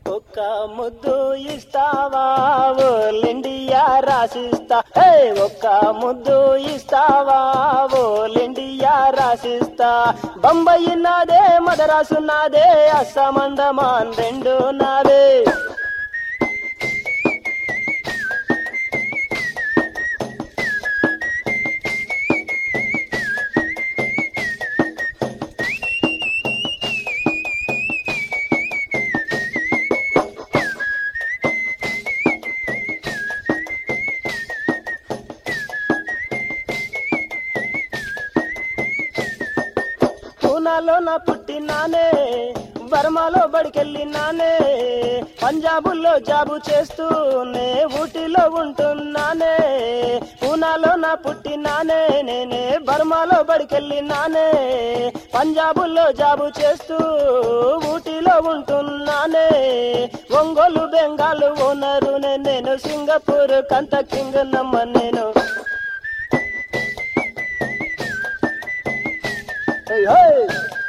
ఒక్క ముద్దు ఇస్తావా ఓలిండియా రాసిస్తా హే ఒక్క ముద్దు ఇస్తావా ఓలిండియా రాసిస్తా బొంబాయి నాదే మదరాసు నాదే అస్సమందమాన్ రెండు నాదే పూనాలో నా పుట్టినానే బర్మాలో బడికెళ్ళినానే పంజాబుల్లో జాబు చేస్తూనే ఊటీలో ఉంటున్నానే పూనాలో నా పుట్టినానే నేనే బర్మాలో బడికెళ్ళినానే పంజాబుల్లో జాబు చేస్తూ ఊటీలో ఉంటున్నానే ఒంగోలు బెంగాలు ఓనరు నేను సింగపూర్ కంత కింగ్ నమ్మ నేను Hey, hey!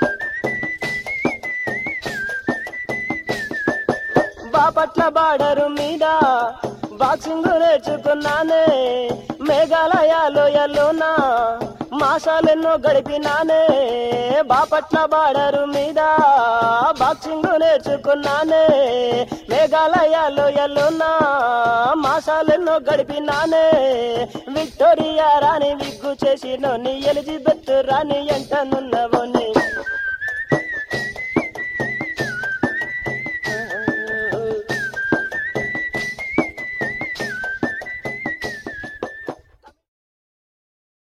బాపట్ల బార్డరు మీద బాక్సింగ్ నేర్చుకున్నానే మేఘాలయాలో ఎల్లోనా మాసాలెన్నో గడిపినానే బాపట్ల బార్డరు మీద బాక్సింగ్ నేర్చుకున్నానే మేఘాలయాలో ఎల్లోనా మాసాలెన్నో గడిపినానే విక్టోరియా రాణి విగ్గు చేసి నీ ఎలిజబెత్ రాణి ఎంటనున్నవోని